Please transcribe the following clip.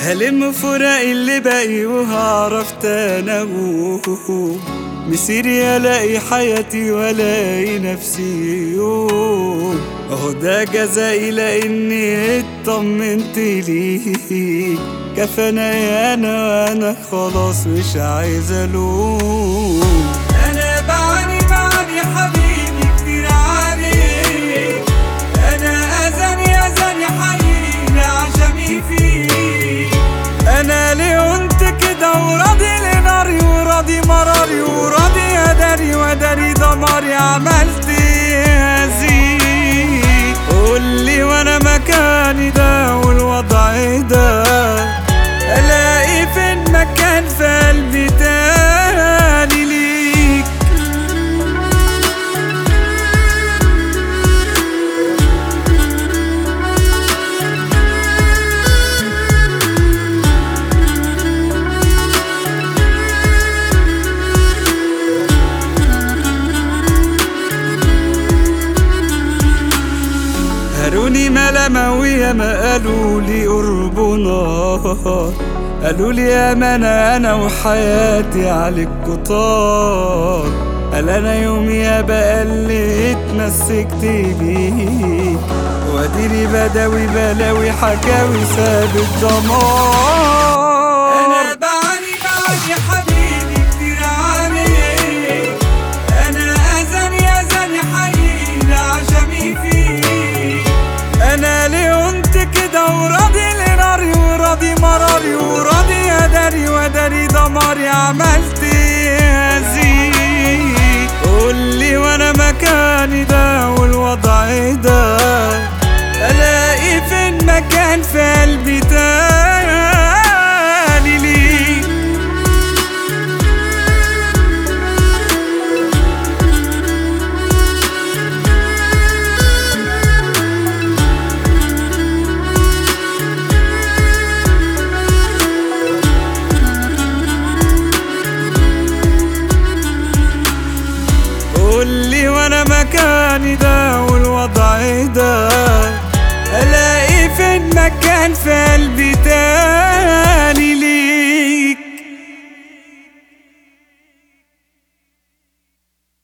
هلم فراق اللي باقي وهعرف تنوم مسيري الاقي حياتي والاقي نفسي يوم اهو ده جزائي لاني اطمنت ليك كفانا انا وانا خلاص مش عايز الوم انا بعاني بعاني حبيبي كتير عليك انا اذاني اذاني حقيقي عجمي فيك انا ليه كنت كده وراضي لناري وراضي مراري وراضي اداري واداري دماري عملت ايه زيك قولي وانا مكاني ده والوضع ده الاقي فين مكان في قلبي تاني ليك هاروني ملامة وياما قالوا لي قربنا قالوا لي يا انا انا وحياتي عليك كتار قال انا يومي بقى اللي اتمسكت بيه واديني بداوي بلاوي حكاوي ساب الدمار انا بعاني بعاني حبيبي كتير عليك انا اذاني اذاني حقيقي عجمي فيك انا ليه كنت كده وراضي لناري وراضي مراري وراضي اداري واداري دماري عملت ايه زيك قولي وانا مكاني ده والوضع ده الاقي فين مكان في قلبي تاني ليك قولي وانا مكاني ده والوضع ده الاقي فين مكان في قلبي تاني